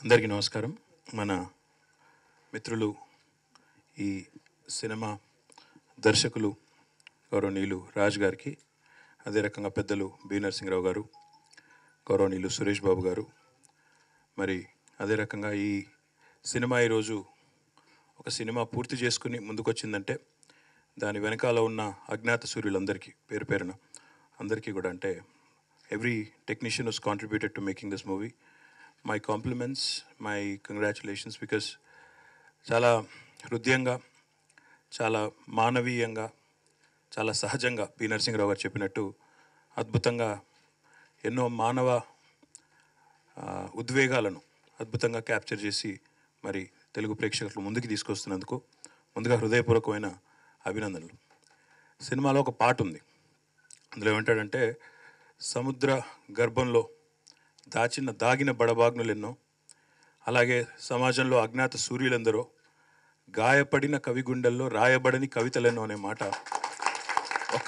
అందరికీ నమస్కారం మన మిత్రులు ఈ సినిమా దర్శకులు గౌరవనీయులు రాజ్ గారికి అదే రకంగా పెద్దలు బి నరసింహరావు గారు గౌరవనీయులు సురేష్ బాబు గారు మరి అదే రకంగా ఈ సినిమా ఈరోజు ఒక సినిమా పూర్తి చేసుకుని ముందుకొచ్చిందంటే దాని వెనకాల ఉన్న అజ్ఞాత సూర్యులందరికీ పేరు పేరున అందరికీ కూడా అంటే every technician was contributed to making this movie my compliments my congratulations because చాలా హృదయంగా చాలా మానవీయంగా చాలా సహజంగా పి నరసింహరావు గారు చెప్పినట్టు అద్భుతంగా ఎన్నో మానవ ఆ, ఉద్వేగాలను అద్భుతంగా క్యాప్చర్ చేసి మరి తెలుగు ప్రేక్షకులు ముందుకు తీసుకొస్తున్నందుకు ముందుగా హృదయపూర్వకమైన అభినందనలు సినిమాలో ఒక పాట ఉంది అందులో ఏమంటాడంటే సముద్ర గర్భంలో దాచిన దాగిన బడబాగ్నులు ఎన్నో అలాగే సమాజంలో అజ్ఞాత సూర్యులెందరో గాయపడిన కవి గుండెల్లో రాయబడని కవితలెన్నో అనే మాట ఒక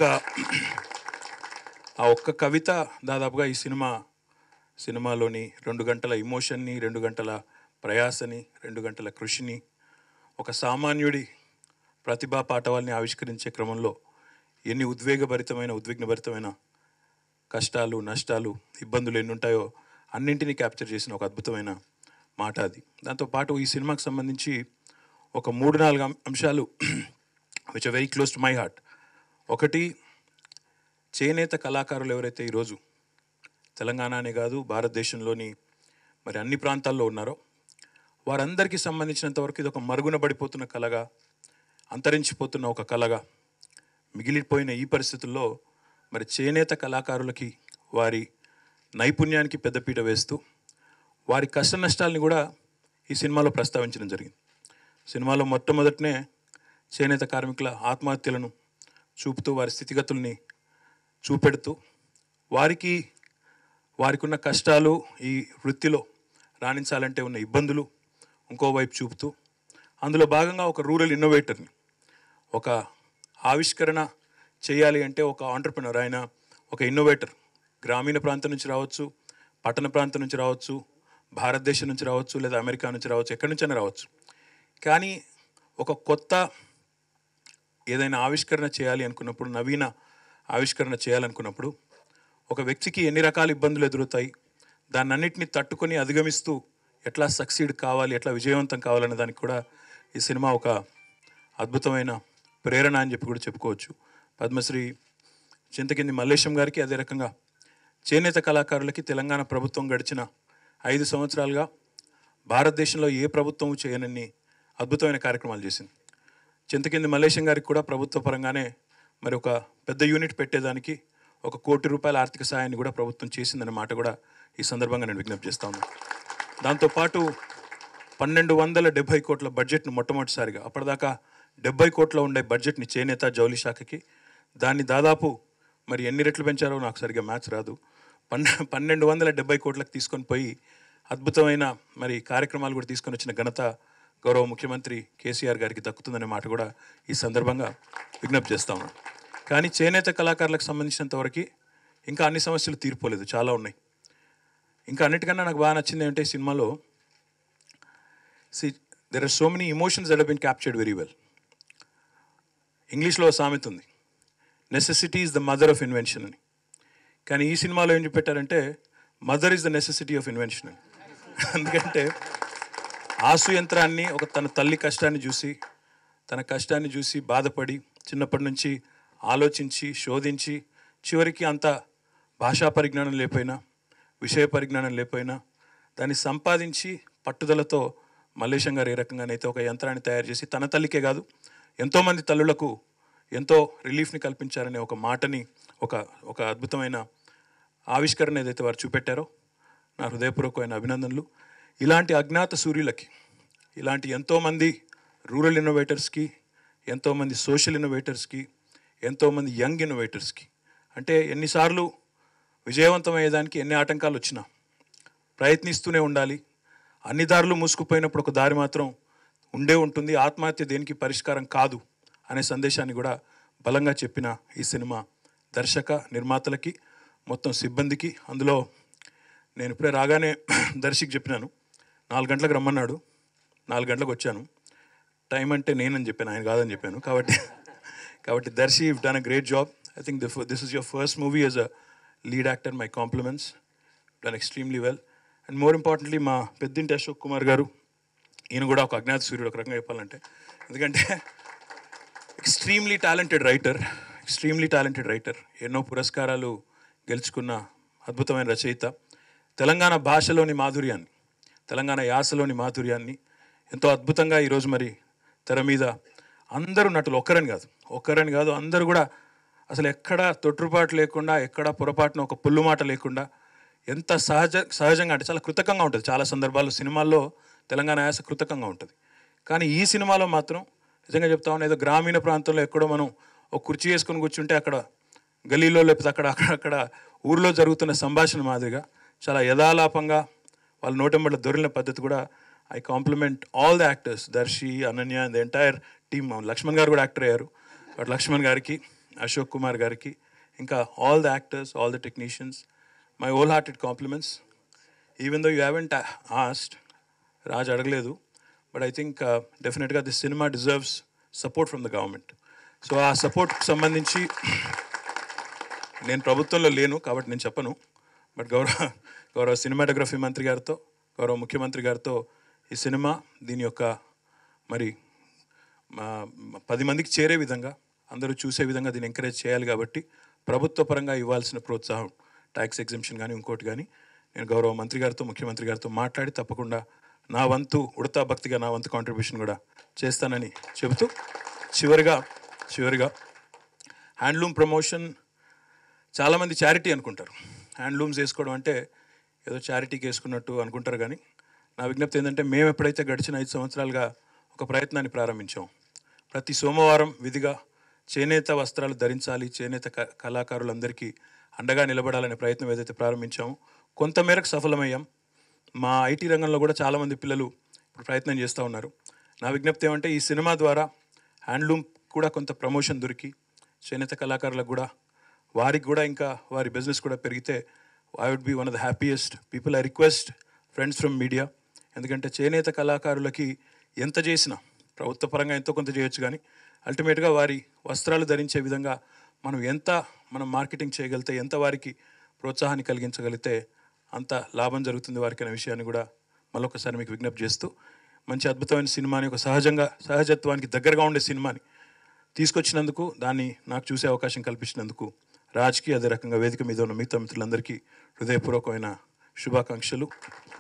ఆ ఒక్క కవిత దాదాపుగా ఈ సినిమా సినిమాలోని రెండు గంటల ఇమోషన్ని రెండు గంటల ప్రయాసని రెండు గంటల కృషిని ఒక సామాన్యుడి ప్రతిభా పాఠవాల్ని ఆవిష్కరించే క్రమంలో ఎన్ని ఉద్వేగభరితమైన ఉద్విగ్నభరితమైన కష్టాలు నష్టాలు ఇబ్బందులు ఎన్ని ఉంటాయో అన్నింటినీ క్యాప్చర్ చేసిన ఒక అద్భుతమైన మాట అది దాంతోపాటు ఈ సినిమాకి సంబంధించి ఒక మూడు నాలుగు అం- అంశాలు which are very close to my heart ఒకటి చేనేత కళాకారులు ఎవరైతే ఈరోజు తెలంగాణనే కాదు భారతదేశంలోని మరి అన్ని ప్రాంతాల్లో ఉన్నారో వారందరికీ సంబంధించినంత వరకు ఇది ఒక మరుగున పడిపోతున్న కళగా అంతరించిపోతున్న ఒక కళగా మిగిలిపోయిన ఈ పరిస్థితుల్లో మరి చేనేత కళాకారులకి వారి నైపుణ్యానికి పెద్దపీట వేస్తూ వారి కష్ట నష్టాలని కూడా ఈ సినిమాలో ప్రస్తావించడం జరిగింది సినిమాలో మొట్టమొదటనే చేనేత కార్మికుల ఆత్మహత్యలను చూపుతూ వారి స్థితిగతుల్ని చూపెడుతూ వారికి వారికి ఉన్న కష్టాలు ఈ వృత్తిలో రాణించాలంటే ఉన్న ఇబ్బందులు ఇంకోవైపు చూపుతూ అందులో భాగంగా ఒక రూరల్ ఇన్నోవేటర్ని ఒక ఆవిష్కరణ చేయాలి అంటే ఒక ఆంటర్ప్రినర్ ఆయన ఒక ఇన్నోవేటర్ గ్రామీణ ప్రాంతం నుంచి రావచ్చు పట్టణ ప్రాంతం నుంచి రావచ్చు భారతదేశం నుంచి రావచ్చు లేదా అమెరికా నుంచి రావచ్చు ఎక్కడి నుంచైనా రావచ్చు కానీ ఒక కొత్త ఏదైనా ఆవిష్కరణ చేయాలి అనుకున్నప్పుడు నవీన ఆవిష్కరణ చేయాలనుకున్నప్పుడు ఒక వ్యక్తికి ఎన్ని రకాల ఇబ్బందులు ఎదురుతాయి దాన్నన్నిటిని తట్టుకొని అధిగమిస్తూ ఎట్లా సక్సీడ్ కావాలి ఎట్లా విజయవంతం కావాలనే దానికి కూడా ఈ సినిమా ఒక అద్భుతమైన ప్రేరణ అని చెప్పి కూడా చెప్పుకోవచ్చు పద్మశ్రీ చింతకింది మల్లేశం గారికి అదే రకంగా చేనేత కళాకారులకి తెలంగాణ ప్రభుత్వం గడిచిన ఐదు సంవత్సరాలుగా భారతదేశంలో ఏ ప్రభుత్వం చేయనన్ని అద్భుతమైన కార్యక్రమాలు చేసింది చింతకింది మల్లేశం గారికి కూడా ప్రభుత్వ పరంగానే మరి ఒక పెద్ద యూనిట్ పెట్టేదానికి ఒక కోటి రూపాయల ఆర్థిక సహాయాన్ని కూడా ప్రభుత్వం చేసిందనే మాట కూడా ఈ సందర్భంగా నేను విజ్ఞప్తి చేస్తా ఉన్నాను దాంతోపాటు పన్నెండు వందల డెబ్బై కోట్ల బడ్జెట్ను మొట్టమొదటిసారిగా అప్పటిదాకా డెబ్బై కోట్ల ఉండే బడ్జెట్ని చేనేత జౌలి శాఖకి దాన్ని దాదాపు మరి ఎన్ని రెట్లు పెంచారో నాకు సరిగ్గా మ్యాథ్స్ రాదు పన్నె పన్నెండు వందల డెబ్బై కోట్లకు తీసుకొని పోయి అద్భుతమైన మరి కార్యక్రమాలు కూడా తీసుకొని వచ్చిన ఘనత గౌరవ ముఖ్యమంత్రి కేసీఆర్ గారికి దక్కుతుందనే మాట కూడా ఈ సందర్భంగా విజ్ఞప్తి చేస్తా ఉన్నాను కానీ చేనేత కళాకారులకు సంబంధించినంత వరకు ఇంకా అన్ని సమస్యలు తీర్పోలేదు చాలా ఉన్నాయి ఇంకా అన్నిటికన్నా నాకు బాగా నచ్చింది ఏంటంటే ఈ సినిమాలో see there are so many emotions that been captured very well ఇంగ్లీష్లో సామెత ఉంది necessity is the mother of invention అని కానీ ఈ సినిమాలో ఏం చెప్పారంటే mother is the necessity of invention అని ఎందుకంటే ఆసు యంత్రాన్ని ఒక తన తల్లి కష్టాన్ని చూసి తన కష్టాన్ని చూసి బాధపడి చిన్నప్పటి నుంచి ఆలోచించి శోధించి చివరికి అంత భాషా పరిజ్ఞానం లేకపోయినా విషయ పరిజ్ఞానం లేకపోయినా దాన్ని సంపాదించి పట్టుదలతో మల్లేశం గారు ఏ రకంగానైతే ఒక యంత్రాన్ని తయారు చేసి తన తల్లికే కాదు ఎంతోమంది తల్లులకు ఎంతో రిలీఫ్ని కల్పించారనే ఒక మాటని ఒక ఒక అద్భుతమైన ఆవిష్కరణ ఏదైతే వారు చూపెట్టారో నా హృదయపూర్వకమైన అభినందనలు ఇలాంటి అజ్ఞాత సూర్యులకి ఇలాంటి ఎంతోమంది రూరల్ ఇన్నోవేటర్స్కి ఎంతోమంది సోషల్ ఇన్నోవేటర్స్కి ఎంతోమంది యంగ్ ఇన్నోవేటర్స్కి అంటే ఎన్నిసార్లు విజయవంతమయ్యేదానికి ఎన్ని ఆటంకాలు వచ్చినా ప్రయత్నిస్తూనే ఉండాలి అన్ని దారులు మూసుకుపోయినప్పుడు ఒక దారి మాత్రం ఉండే ఉంటుంది ఆత్మహత్య దేనికి పరిష్కారం కాదు అనే సందేశాన్ని కూడా బలంగా చెప్పిన ఈ సినిమా దర్శక నిర్మాతలకి మొత్తం సిబ్బందికి అందులో నేను ఇప్పుడే రాగానే దర్శికి చెప్పినాను నాలుగు గంటలకు రమ్మన్నాడు నాలుగు గంటలకు వచ్చాను టైం అంటే నేనని చెప్పాను ఆయన కాదని చెప్పాను కాబట్టి కాబట్టి Darshi done a great job I think this is your first movie as a lead actor my compliments done extremely well and more importantly మా పెద్దింటి అశోక్ కుమార్ గారు ఈయన కూడా ఒక అజ్ఞాత సూర్యుడు ఒక రకంగా చెప్పాలంటే ఎందుకంటే extremely talented writer extremely talented writer ఎన్నో పురస్కారాలు గెలుచుకున్న అద్భుతమైన రచయిత తెలంగాణ భాషలోని మాధుర్యాన్ని తెలంగాణ యాసలోని మాధుర్యాన్ని ఎంతో అద్భుతంగా ఈరోజు మరి తెర మీద అందరూ నటులు ఒక్కరని కాదు ఒక్కరని కాదు అందరూ కూడా అసలు ఎక్కడ తొట్టుపాటు లేకుండా ఎక్కడ పొరపాటున ఒక పుల్లు మాట లేకుండా ఎంత సహజ సహజంగా అంటే చాలా కృతకంగా ఉంటుంది చాలా సందర్భాల్లో సినిమాల్లో తెలంగాణ యాస కృతకంగా ఉంటుంది కానీ ఈ సినిమాలో మాత్రం నిజంగా చెప్తా ఉన్నా ఏదో గ్రామీణ ప్రాంతంలో ఎక్కడో మనం ఒక కుర్చీ వేసుకొని కూర్చుంటే అక్కడ గలీలో లేకపోతే అక్కడ అక్కడ అక్కడ ఊర్లో జరుగుతున్న సంభాషణ మాదిరిగా చాలా యథాలాపంగా వాళ్ళ నోటెంబట్ల దొరికిన పద్ధతి కూడా I compliment all the actors Darshi Ananya the entire team Lakshman garu కూడా యాక్టర్ అయ్యారు బట్ లక్ష్మణ్ గారికి అశోక్ కుమార్ గారికి ఇంకా all the actors all the technicians my whole hearted compliments even though you haven't asked Raj అడగలేదు బట్ ఐ థింక్ డెఫినెట్గా this cinema deserves support from the government so ఆ సపోర్ట్కి సంబంధించి నేను ప్రభుత్వంలో లేను కాబట్టి నేను చెప్పను బట్ గౌరవ గౌరవ సినిమాటోగ్రఫీ మంత్రి గారితో గౌరవ ముఖ్యమంత్రి గారితో ఈ సినిమా దీని యొక్క మరి మా- పది మందికి చేరే విధంగా అందరూ చూసే విధంగా దీన్ని ఎంకరేజ్ చేయాలి కాబట్టి ప్రభుత్వ పరంగా ఇవ్వాల్సిన ప్రోత్సాహం ట్యాక్స్ ఎగ్జిబిషన్ కానీ ఇంకోటి కానీ నేను గౌరవ మంత్రి గారితో ముఖ్యమంత్రి గారితో మాట్లాడి తప్పకుండా నా వంతు ఉడతా భక్తిగా నా వంతు కాంట్రిబ్యూషన్ కూడా చేస్తానని చెబుతూ చివరిగా చివరిగా హ్యాండ్లూమ్ ప్రమోషన్ చాలామంది చారిటీ అనుకుంటారు హ్యాండ్లూమ్స్ వేసుకోవడం అంటే ఏదో చారిటీకి వేసుకున్నట్టు అనుకుంటారు కానీ నా విజ్ఞప్తి ఏంటంటే మేము ఎప్పుడైతే గడిచిన ఐదు సంవత్సరాలుగా ఒక ప్రయత్నాన్ని ప్రారంభించాం ప్రతి సోమవారం విధిగా చేనేత వస్త్రాలు ధరించాలి చేనేత క- కళాకారులందరికీ అండగా నిలబడాలనే ప్రయత్నం ఏదైతే ప్రారంభించామో కొంతమేరకు సఫలమయ్యాం మా ఐటీ రంగంలో కూడా చాలామంది పిల్లలు ఇప్పుడు ప్రయత్నం చేస్తూ ఉన్నారు నా విజ్ఞప్తి ఏమంటే ఈ సినిమా ద్వారా హ్యాండ్లూమ్ కూడా కొంత ప్రమోషన్ దొరికి చేనేత కళాకారులకు కూడా వారికి కూడా ఇంకా వారి బిజినెస్ కూడా పెరిగితే I would be one of the happiest people I request friends from media ఎందుకంటే చేనేత కళాకారులకి ఎంత చేసినా ప్రభుత్వ పరంగా ఎంతో కొంత చేయొచ్చు కానీ అల్టిమేట్గా వారి వస్త్రాలు ధరించే విధంగా మనం ఎంత మనం మార్కెటింగ్ చేయగలిగితే ఎంత వారికి ప్రోత్సాహాన్ని కలిగించగలిగితే అంత లాభం జరుగుతుంది వారికి అనే విషయాన్ని కూడా మళ్ళొకసారి మీకు విజ్ఞప్తి చేస్తూ మంచి అద్భుతమైన సినిమాని ఒక సహజంగా సహజత్వానికి దగ్గరగా ఉండే సినిమాని తీసుకొచ్చినందుకు దాన్ని నాకు చూసే అవకాశం కల్పించినందుకు రాజ్కి అదే రకంగా వేదిక మీద ఉన్న మిగతా మిత్రులందరికీ హృదయపూర్వకమైన శుభాకాంక్షలు